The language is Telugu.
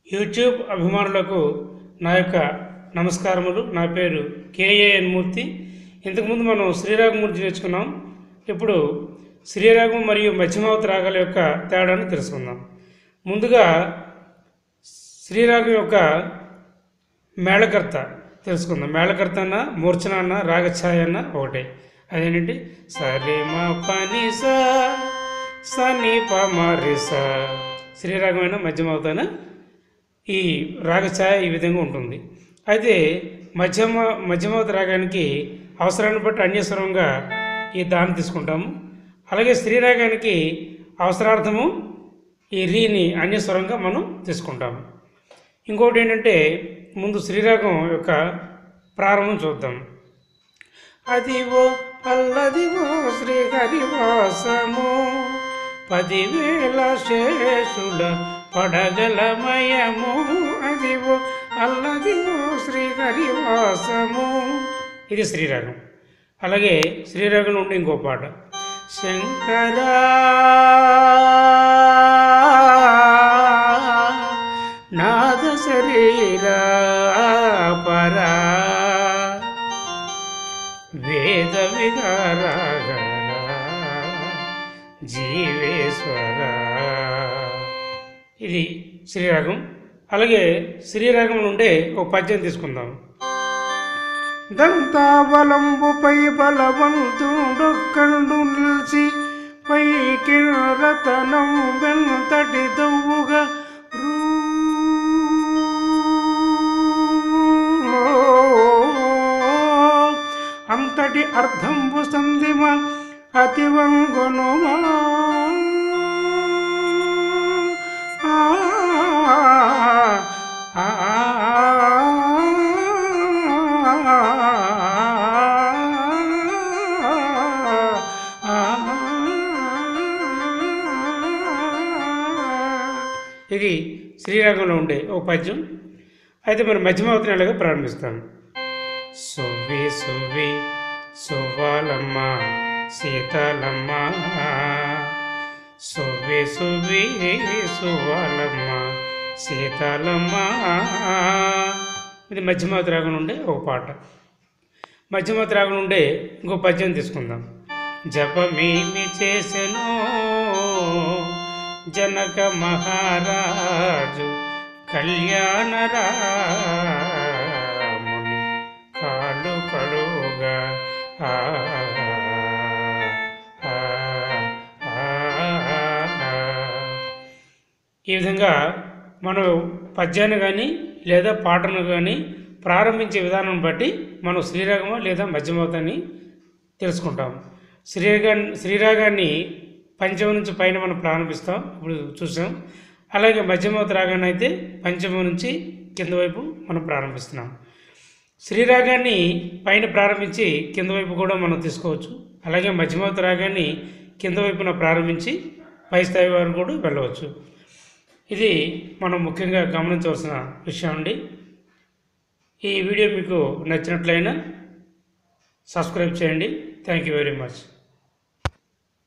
యూట్యూబ్ అభిమానులకు నా యొక్క నమస్కారములు నా పేరు కేఏఎన్ మూర్తి ఇంతకుముందు మనం శ్రీరాగం గురించి నేర్చుకున్నాం ఇప్పుడు శ్రీరాగం మరియు మధ్యమావతి రాగాల యొక్క తేడాను తెలుసుకుందాం ముందుగా శ్రీరాగం యొక్క మేళకర్త తెలుసుకుందాం మేళకర్త అన్న మూర్ఛన అన్న రాగఛాయ అన్న ఒకటే అదేంటంటే సరి మా పని సా సని ప మరి సా శ్రీరాగమైన మధ్యమవుతాన ఈ రాగఛాయ ఈ విధంగా ఉంటుంది అయితే మధ్యమ మధ్యమవతి రాగానికి అవసరాన్ని బట్టి అన్యస్వరంగా ఈ దాన్ని తీసుకుంటాము అలాగే శ్రీరాగానికి అవసరార్థము ఈ రీని అన్యస్వరంగా మనం తీసుకుంటాము ఇంకోటి ఏంటంటే ముందు శ్రీరాగం యొక్క ప్రారంభం చూద్దాం అదివో అల్లదివో శ్రీహరివాసము పదివేల శేషుల పడగలమయము అదివో అల్లదివో శ్రీహరివాసము ఇది శ్రీరాగం అలాగే శ్రీరాగం నుండి ఇంకో పాట శంకరా నాద శరీరా పరా వేద వికారాగ జీవేశ్వర ఇది శ్రీరాగం అలాగే శ్రీరాగం నుండే ఒక పద్యం తీసుకుందాం దంతాబలంబుపై బలవంతుడొక్కడు నిలిచి పైకి రతనం వెంతటి దవ్వుగా అంతటి అర్థంబు సంధిమ అతివంగునుమా ఆ ఆ ఇది శ్రీరాగంలో ఉండే ఒక పద్యం అయితే మరి మధ్యమావతిని ఎలాగో ప్రారంభిస్తాం సువ్వి సువ్వి సువ్వాలమ్మ సీతాలమ్మ సువ్వి సువ్వి సువ్వాలమ్మ సీతాలమ్మ ఇది మధ్యమావతి రాగం నుండే ఒక పాట మధ్యమావతి రాగం నుండే ఇంకో పద్యం తీసుకుందాం జపమేమి చేసెను జనక మహారాజు కళ్యాణ రాముని కాళ్ళు కడుగా ఆ, ఆ, ఆ, ఆ. ఈ విధంగా మనం పద్యాన్ని కానీ లేదా పాటను కానీ ప్రారంభించే విధానం బట్టి మనం శ్రీరాగమా లేదా మధ్యమవతాన్ని తెలుసుకుంటాం శ్రీరాగా శ్రీరాగాన్ని పంచమ నుంచి పైన మనం ప్రారంభిస్తాం ఇప్పుడు చూసాం అలాగే మధ్యమవతి రాగాన్ని అయితే పంచమ నుంచి కింద వైపు మనం ప్రారంభిస్తున్నాం శ్రీరాగాన్ని పైన ప్రారంభించి కింద వైపు కూడా మనం తీసుకోవచ్చు అలాగే మధ్యమవతి రాగాన్ని కింద వైపున ప్రారంభించి పై స్థాయి వరకు కూడా వెళ్ళవచ్చు ఇది మనం ముఖ్యంగా గమనించవలసిన విషయం అండి ఈ వీడియో మీకు నచ్చినట్లయినా సబ్స్క్రైబ్ చేయండి థ్యాంక్ యూ వెరీ మచ్